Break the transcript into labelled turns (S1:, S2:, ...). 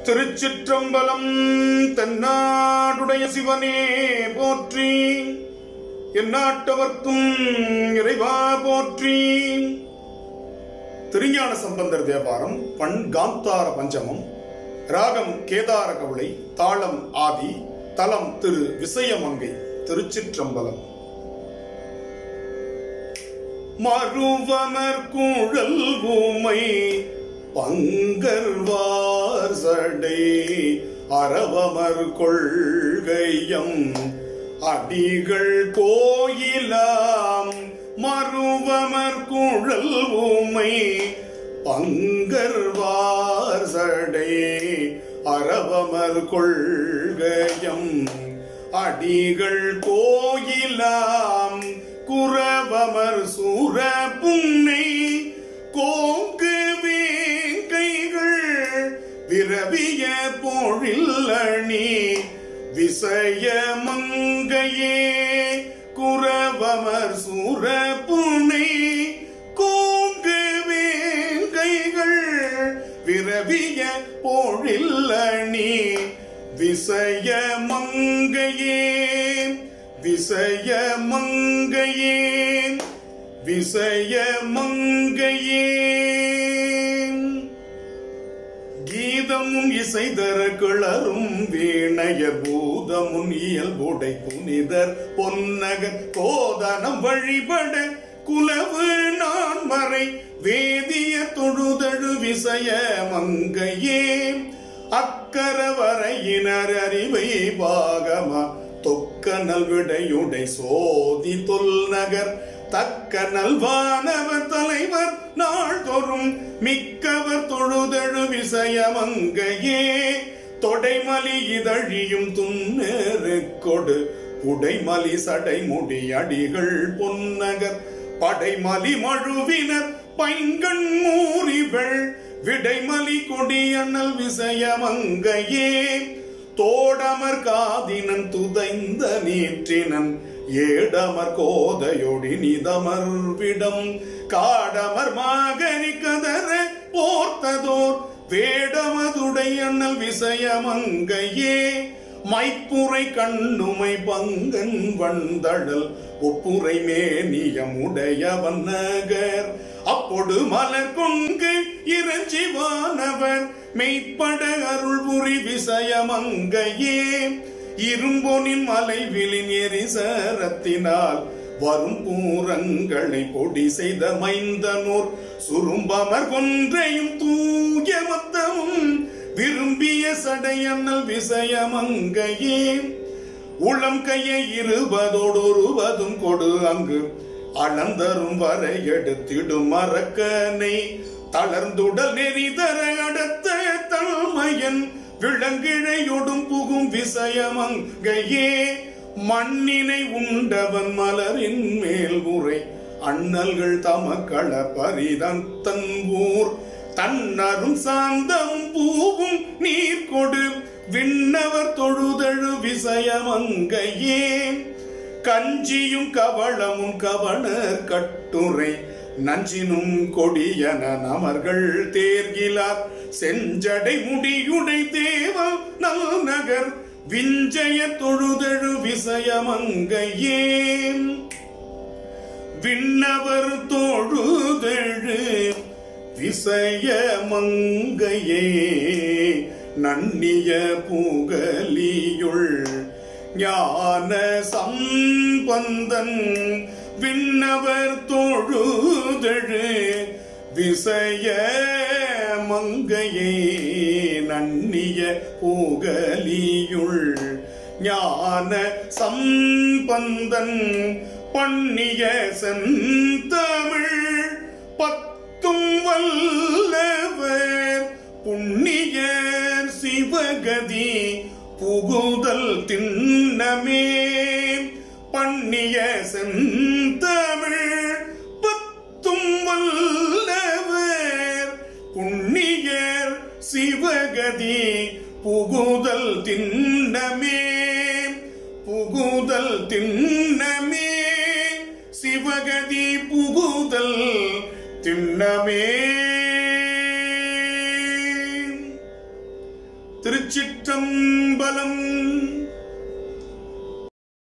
S1: திருச்சிற்றம்பலம் தென்னாடுடைய சிவனே போற்றி எந்நாட்டவர்க்கும் இறைவா போற்றி திருஞான சம்பந்தர் தேவாரம் பண் காந்தார பஞ்சமம் ராகம் கேதார கவளை தாளம் ஆதி தலம் திரு விசயமங்கை திருச்சிற்றம்பலம் மறுவமர் குழல் ஊமை பங்கர்வார் சடை அரவமர் கொள்கையம் அடிகள் கோயிலாம் மறுவமர் குழல் ஊமை பங்கர்வார் சடை அரவமர் கொள்கையம் அடிகள் கோயிலாம் குரவமர் சூர புன்னை கோங்கு வேங்கைகள் விரவிய பொழில் அணி விசய மங்கையே குரவமர் சூர புன்னை கோங்கு வேங்கைகள் விரவிய பொழில் அணி விசய மங்கையே விசய மங்கையே விசய மங்கையே கீதமும் இசைதர கிளரும் வீணையர் பூதமுன் இயல்புடை புனிதர் பொன்னகர் கோதனம் வழிபட குலவு நான் மறை வேதிய தொழுதழு விசய மங்கையே அக்கர வரையினர் அறிவை பாகமா தொக்க நல்விடையுடை சோதி தொல்நகர் தக்க நல்வானவர் தலைவர் நாள்தோறும் மிக்கவர் தொழுதழு விசயமங்கையே தொடைமலி இதழியும் துன்னேறு கொடு உடைமலி சடைமுடி அடிகள் பொன்னகர் படைமலி மழுவினர் பைங்கண் மூறிகள் விடைமலி கொடியண்ணல் விசயமங்கையே தோடமர் காதினன் துதைந்த நீற்றினன் ஏடமர் கோதையொடி நிதமர் விடம் காடமர் மாகனி கதற போர்த்ததோர் வேடமதுடையண்ணல் விசயமங்கையே மைப்புரை கண்ணுமை பங்கன் வந்தடல் ஒப்புரை மேனியமுடையவன் நகர் அப்பொடு மலர் கொங்கு இறஞ்சிவானவர் மெய்ப்பட அருள் புரி விசயமங்கையே இரும்பொனின் மலைவிலின் எரிசரத்தினால் வரும் பூரங்களை பொடி செய்த மைந்தனூர் சுரும்பமர் கொன்றையும் தூய மத்தமும் விரும்பிய சடையண்ணல் விசயமங்கையே உளம் கையை இருபதோடொருவதும் கொடு அங்கு அளந்தரும் வரை எடுத்திடும் மரக்கனை தளர்ந்துடல் நெறி தர அடுத்த தன்மையன் விளங்கிழையொடும் புகும் விசயமங்கையே மண்ணினை உண்டவன் மலரின் மேல் உரை அண்ணல்கள் தமக்கள பரிதன் தன் ஊர் தன்னரும் சாந்தமும் பூவும் நீர் கொடு விண்ணவர் தொழுதழு விசயமங்கையே கஞ்சியும் கவளமும் கவணர் கட்டுரை நஞ்சினும் கொடியன நமர்கள் தேர்கிலார் செஞ்சடை முடியுடை தேவ நல் நகர் விஞ்சய தொழுதழு விசயமங்கையே விண்ணவர் தொழுதழு விசயமங்கையே நன்னிய புகலியுள் ஞான சம்பந்தன் விண்ணவர் தொழுதழு விசய மங்கையே நன்னிய புகலியுள் ஞான சம்பந்தன் பண்ணிய செந்தமிழ் பத்தும் வல்லவர் புண்ணியர் சிவகதி புகுதல் திண்ணமே பண்ணிய செந்தமிழ் பத்தும் வல்லவர் புண்ணியர் சிவகதி புகுதல் திண்ணமே புகுதல் திண்ணமே சிவகதி புகுதல் திண்ணமே திருச்சிற்றம்பலம்